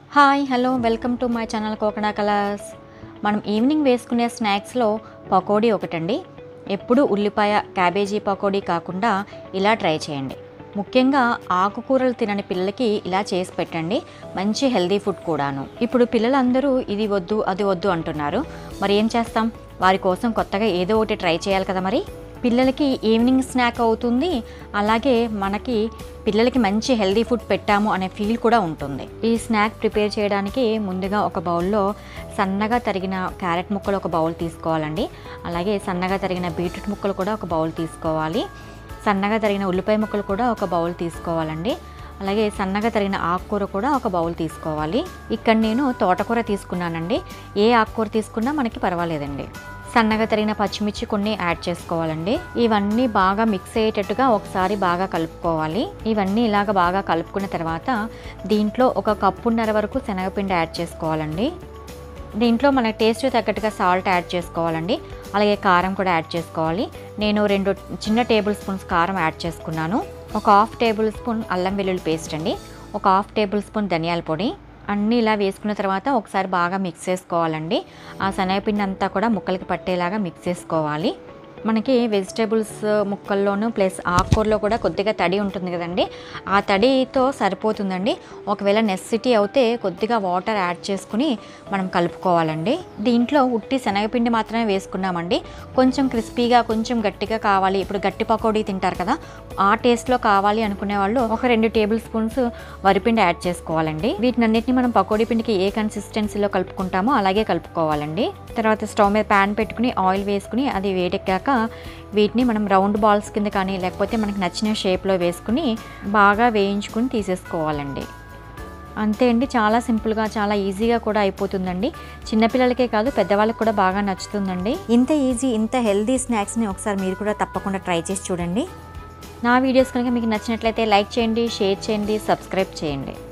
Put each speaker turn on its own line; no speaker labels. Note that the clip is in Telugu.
hi hello welcome to my channel కోకడా కలర్స్ మనం ఈవినింగ్ వేసుకునే స్నాక్స్లో పకోడీ ఒకటండి ఎప్పుడు ఉల్లిపాయ క్యాబేజీ పకోడీ కాకుండా ఇలా ట్రై చేయండి ముఖ్యంగా ఆకుకూరలు తినని పిల్లలకి ఇలా చేసి పెట్టండి మంచి హెల్దీ ఫుడ్ కూడాను ఇప్పుడు పిల్లలందరూ ఇది వద్దు అది వద్దు అంటున్నారు మరి ఏం చేస్తాం వారి కోసం కొత్తగా ఏదో ఒకటి ట్రై చేయాలి కదా మరి పిల్లలకి ఈవినింగ్ స్నాక్ అవుతుంది అలాగే మనకి పిల్లలకి మంచి హెల్దీ ఫుడ్ పెట్టాము అనే ఫీల్ కూడా ఉంటుంది ఈ స్నాక్ ప్రిపేర్ చేయడానికి ముందుగా ఒక బౌల్లో సన్నగా తరిగిన క్యారెట్ ముక్కలు ఒక బౌల్ తీసుకోవాలండి అలాగే సన్నగా తరిగిన బీట్రూట్ ముక్కలు కూడా ఒక బౌల్ తీసుకోవాలి సన్నగా తరిగిన ఉల్లిపాయ ముక్కలు కూడా ఒక బౌల్ తీసుకోవాలండి అలాగే సన్నగా తరిగిన ఆకుకూర కూడా ఒక బౌల్ తీసుకోవాలి ఇక్కడ నేను తోటకూర తీసుకున్నానండి ఏ ఆకుకూర తీసుకున్నా మనకి పర్వాలేదండి సన్నగా తరిగిన పచ్చిమిర్చి కొన్ని యాడ్ చేసుకోవాలండి ఇవన్నీ బాగా మిక్స్ అయ్యేటట్టుగా ఒకసారి బాగా కలుపుకోవాలి ఇవన్నీ ఇలాగ బాగా కలుపుకున్న తర్వాత దీంట్లో ఒక కప్పున్నర వరకు శనగపిండి యాడ్ చేసుకోవాలండి దీంట్లో మన టేస్ట్ తగ్గట్టుగా సాల్ట్ యాడ్ చేసుకోవాలండి అలాగే కారం కూడా యాడ్ చేసుకోవాలి నేను రెండు చిన్న టేబుల్ స్పూన్స్ కారం యాడ్ చేసుకున్నాను ఒక హాఫ్ టేబుల్ స్పూన్ అల్లం వెల్లుల్లి పేస్ట్ అండి ఒక హాఫ్ టేబుల్ స్పూన్ ధనియాల పొడి అన్నీ ఇలా వేసుకున్న తర్వాత ఒకసారి బాగా మిక్స్ చేసుకోవాలండి ఆ శనగపిండి అంతా కూడా ముక్కలకి పట్టేలాగా మిక్స్ చేసుకోవాలి మనకి వెజిటేబుల్స్ ముక్కల్లోనూ ప్లస్ ఆకుకూరలో కూడా కొద్దిగా తడి ఉంటుంది కదండి ఆ తడితో సరిపోతుందండి ఒకవేళ నెస్సిటీ అవుతే కొద్దిగా వాటర్ యాడ్ చేసుకుని మనం కలుపుకోవాలండి దీంట్లో ఉట్టి శనగపిండి మాత్రమే వేసుకున్నామండి కొంచెం క్రిస్పీగా కొంచెం గట్టిగా కావాలి ఇప్పుడు గట్టి పకోడీ తింటారు కదా ఆ టేస్ట్లో కావాలి అనుకునే వాళ్ళు ఒక రెండు టేబుల్ స్పూన్స్ వరిపిండి యాడ్ చేసుకోవాలండి వీటినన్నిటిని మనం పకోడీ పిండికి ఏ కన్సిస్టెన్సీలో కలుపుకుంటామో అలాగే కలుపుకోవాలండి తర్వాత స్టవ్ మీద ప్యాన్ పెట్టుకుని ఆయిల్ వేసుకుని అది వేడెక్కాక వీటిని మనం రౌండ్ బాల్స్ కింద కానీ లేకపోతే మనకి నచ్చిన షేప్లో వేసుకుని బాగా వేయించుకుని తీసేసుకోవాలండి అంతే అండి చాలా సింపుల్గా చాలా ఈజీగా కూడా అయిపోతుందండి చిన్నపిల్లలకే కాదు పెద్దవాళ్ళకి కూడా బాగా నచ్చుతుందండి ఇంత ఈజీ ఇంత హెల్దీ స్నాక్స్ని ఒకసారి మీరు కూడా తప్పకుండా ట్రై చేసి చూడండి నా వీడియోస్ కనుక మీకు నచ్చినట్లయితే లైక్ చేయండి షేర్ చేయండి సబ్స్క్రైబ్ చేయండి